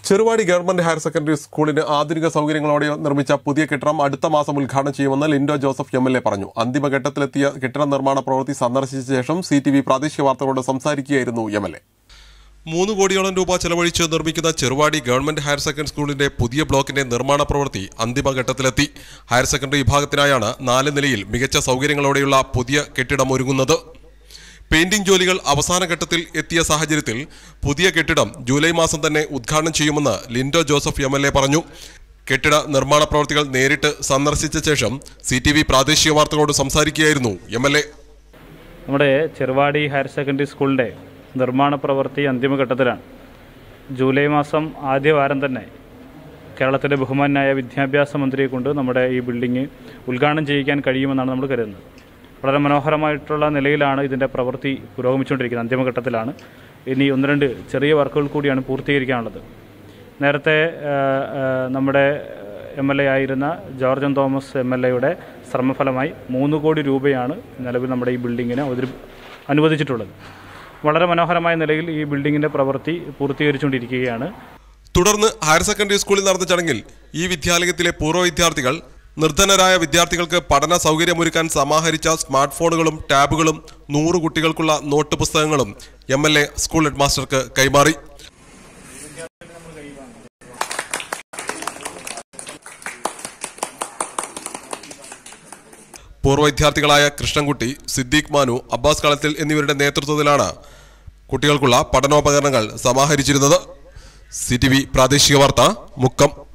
Cheruvadi government higher secondary സ്കൂളിന് ആധുനിക സൗകര്യങ്ങളോടെ നിർമ്മിച്ച പുതിയ കെട്ടിടം അടുത്ത മാസം ഉദ്ഘാടനം ചെയ്യുമെന്ന് Linto Joseph M L A പറഞ്ഞു അന്തിമഘട്ടത്തിലെത്തിയ കെട്ടിട നിർമ്മാണ പ്രവൃത്തി സന്ദർശിച്ച ശേഷം സി ടി വി പ്രാദേശിക വാർത്തകളോട് സംസാരിക്കുകയായിരുന്നു എം എൽ എ മൂന്ന് കോടിയോളം രൂപ ചെലവഴിച്ച് നിർമ്മിക്കുന്ന ചെറുവാടി ഗവൺമെന്റ് ഹയർ സെക്കൻഡറി സ്കൂളിന്റെ പുതിയ ബ്ലോക്കിന്റെ നിർമ്മാണ പ്രവൃത്തി അന്തിമഘട്ടത്തിലെത്തി ഹയർ സെക്കൻഡറി വിഭാഗത്തിനായാണ് നാല് നിലയിൽ മികച്ച സൗകര്യങ്ങളോടെയുള്ള പുതിയ കെട്ടിടം ഒരുങ്ങുന്നത് പെയിന്റിംഗ് ജോലികൾ അവസാന ഘട്ടത്തിൽ എത്തിയ സാഹചര്യത്തിൽ പുതിയ കെട്ടിടം ജൂലൈ മാസം തന്നെ ഉദ്ഘാടനം ചെയ്യുമെന്ന് Linto Joseph M L A പറഞ്ഞു കെട്ടിട നിർമ്മാണ പ്രവൃത്തികൾ നേരിട്ട് സന്ദർശിച്ച ശേഷം സി ടി വി പ്രാദേശിക വാർത്തകളോട് സംസാരിക്കുകയായിരുന്നു എം എൽ എ നമ്മുടെ ചെറുവാടി ഹയർ സെക്കൻഡറി സ്കൂളിൻ്റെ നിർമ്മാണ പ്രവൃത്തി അന്തിമഘട്ടത്തിലാണ് ജൂലൈ മാസം ആദ്യ വാരം തന്നെ കേരളത്തിലെ ബഹുമാനായ വിദ്യാഭ്യാസ മന്ത്രിയെ കൊണ്ട് നമ്മുടെ ഈ ബിൽഡിംഗ് ഉദ്ഘാടനം ചെയ്യിക്കാൻ കഴിയുമെന്നാണ് നമ്മൾ കരുതുന്നത് വളരെ മനോഹരമായിട്ടുള്ള നിലയിലാണ് ഇതിൻ്റെ പ്രവൃത്തി പുരോഗമിച്ചുകൊണ്ടിരിക്കുന്നത് അന്തിമഘട്ടത്തിലാണ് ഇനി ഒന്ന് രണ്ട് ചെറിയ വർക്കുകൾ കൂടിയാണ് പൂർത്തീകരിക്കാനുള്ളത് നേരത്തെ ആ, ആ, നമ്മുടെ എം എൽ എ ആയിരുന്ന ജോർജൻ തോമസ് എം എൽ എയുടെ ശ്രമഫലമായി മൂന്ന് കോടി രൂപയാണ് നിലവിൽ നമ്മുടെ ഈ ബിൽഡിങ്ങിന് അവതരി അനുവദിച്ചിട്ടുള്ളത് വളരെ മനോഹരമായ നിലയിൽ ഈ ബിൽഡിങ്ങിൻ്റെ പ്രവൃത്തി പൂർത്തീകരിച്ചുകൊണ്ടിരിക്കുകയാണ് തുടർന്ന് ഹയർ സെക്കൻഡറി സ്കൂളിൽ നടന്ന ചടങ്ങിൽ ഈ വിദ്യാലയത്തിലെ പൂർവ്വ വിദ്യാർത്ഥികൾ നിർധനരായ വിദ്യാർത്ഥികൾക്ക് പഠന സൗകര്യമൊരുക്കാൻ സമാഹരിച്ച സ്മാർട്ട് ഫോണുകളും ടാബുകളും നൂറ് കുട്ടികൾക്കുള്ള നോട്ട് പുസ്തകങ്ങളും എം എൽ എ സ്കൂൾ ഹെഡ്മാസ്റ്റർക്ക് കൈമാറി പൂർവ്വ വിദ്യാർത്ഥികളായ കൃഷ്ണൻകുട്ടി സിദ്ദീഖ് മാനു അബ്ബാസ് കളത്തിൽ എന്നിവരുടെ നേതൃത്വത്തിലാണ് കുട്ടികൾക്കുള്ള പഠനോപകരണങ്ങൾ സമാഹരിച്ചിരുന്നത് സി ടി വി പ്രാദേശിക വാർത്ത മുക്കം